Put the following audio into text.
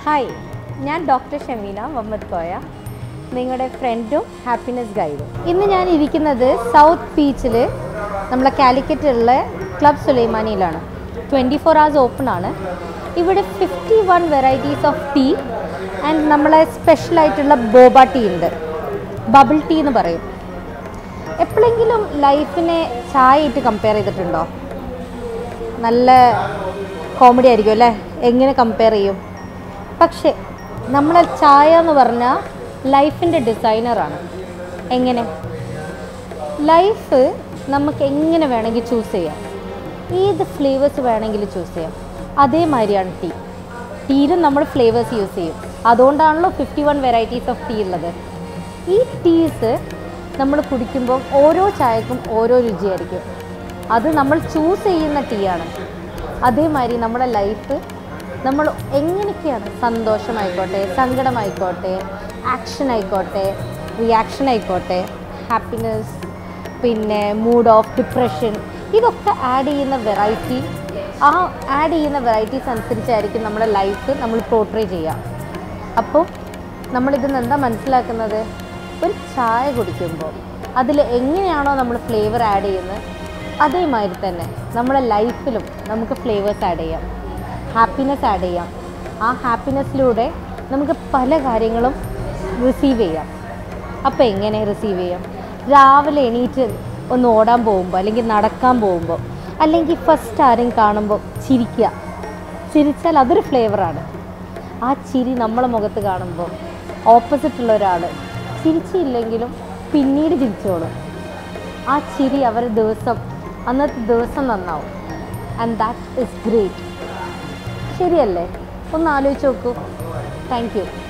hi ഞാൻ doctor Shameena Muhammad Koya നിങ്ങളുടെ ഫ്രണ്ടും ഹാപ്പിനെസ് ഗൈഡും ഇന്ന് ഞാൻ ഇരിക്കുന്നത് സൗത്ത് ബീച്ചിൽ നമ്മളെ കാലിക്കറ്റുള്ള ക്ലബ് സുലൈമാനിയിലാണ് ട്വൻറ്റി ഫോർ hours ഓപ്പൺ ആണ് ഇവിടെ fifty one varieties of tea and നമ്മളെ സ്പെഷ്യലായിട്ടുള്ള ബോബ ടീ ഉണ്ട് ബബിൾ ടീ എന്ന് പറയും എപ്പോഴെങ്കിലും ലൈഫിനെ ചായ ഇട്ട് കമ്പയർ ചെയ്തിട്ടുണ്ടോ നല്ല കോമഡി ആയിരിക്കും അല്ലേ എങ്ങനെ കമ്പയർ ചെയ്യും പക്ഷേ നമ്മളെ ചായ എന്ന് പറഞ്ഞാൽ ലൈഫിൻ്റെ ഡിസൈനറാണ് എങ്ങനെ ലൈഫ് നമുക്ക് എങ്ങനെ വേണമെങ്കിൽ ചൂസ് ചെയ്യാം ഏത് ഫ്ലേവേഴ്സ് വേണമെങ്കിലും ചൂസ് ചെയ്യാം അതേമാതിരിയാണ് ടീ ടീയിലും നമ്മൾ ഫ്ലേവേഴ്സ് യൂസ് ചെയ്യും അതുകൊണ്ടാണല്ലോ fifty one varieties of tea ഉള്ളത് ഈ ടീസ് നമ്മൾ കുടിക്കുമ്പോൾ ഓരോ ചായക്കും ഓരോ രുചിയായിരിക്കും അത് നമ്മൾ ചൂസ് ചെയ്യുന്ന ടീ ആണ് അതേമാതിരി നമ്മുടെ ലൈഫ് നമ്മൾ എങ്ങനെയൊക്കെയാണ് സന്തോഷമായിക്കോട്ടെ സങ്കടമായിക്കോട്ടെ ആക്ഷൻ ആയിക്കോട്ടെ റിയാക്ഷൻ ആയിക്കോട്ടെ ഹാപ്പിനെസ് പിന്നെ മൂഡ് ഓഫ് ഡിപ്രഷൻ ഇതൊക്കെ ആഡ് ചെയ്യുന്ന വെറൈറ്റി ആ ആഡ് ചെയ്യുന്ന വെറൈറ്റീസ് അനുസരിച്ചായിരിക്കും നമ്മുടെ ലൈഫ് നമ്മൾ പോർട്രേ ചെയ്യുക അപ്പോൾ നമ്മളിതിൽ നിന്ന് എന്താ മനസ്സിലാക്കുന്നത് ഒരു ചായ കുടിക്കുമ്പോൾ അതിൽ എങ്ങനെയാണോ നമ്മൾ ഫ്ലേവർ ആഡ് ചെയ്യുന്നത് അതേമാതിരി തന്നെ നമ്മുടെ ലൈഫിലും നമുക്ക് ഫ്ലേവേഴ്സ് ആഡ് ചെയ്യാം ഹാപ്പിനെസ് ആഡ് ചെയ്യാം ആ ഹാപ്പിനെസ്സിലൂടെ നമുക്ക് പല കാര്യങ്ങളും റിസീവ് ചെയ്യാം അപ്പോൾ എങ്ങനെ റിസീവ് ചെയ്യാം രാവിലെ എണീറ്റ് ഒന്ന് ഓടാൻ പോകുമ്പോൾ അല്ലെങ്കിൽ നടക്കാൻ പോകുമ്പോൾ അല്ലെങ്കിൽ ഫസ്റ്റ് ആരും കാണുമ്പോൾ ചിരിക്കുക ചിരിച്ചാൽ അതൊരു ഫ്ലേവറാണ് ആ ചിരി നമ്മളെ മുഖത്ത് കാണുമ്പോൾ ഓപ്പോസിറ്റ് ഉള്ള ഒരാൾ ചിരിച്ചില്ലെങ്കിലും പിന്നീട് ചിരിച്ചോളും ആ ചിരി അവരുടെ ദിവസം അന്നത്തെ ദിവസം നന്നാവും ആൻഡ് ദാറ്റ് ഇസ് ഗ്രേറ്റ് ശരിയല്ലേ ഒന്ന് ആലോചിച്ച് നോക്കൂ താങ്ക് യു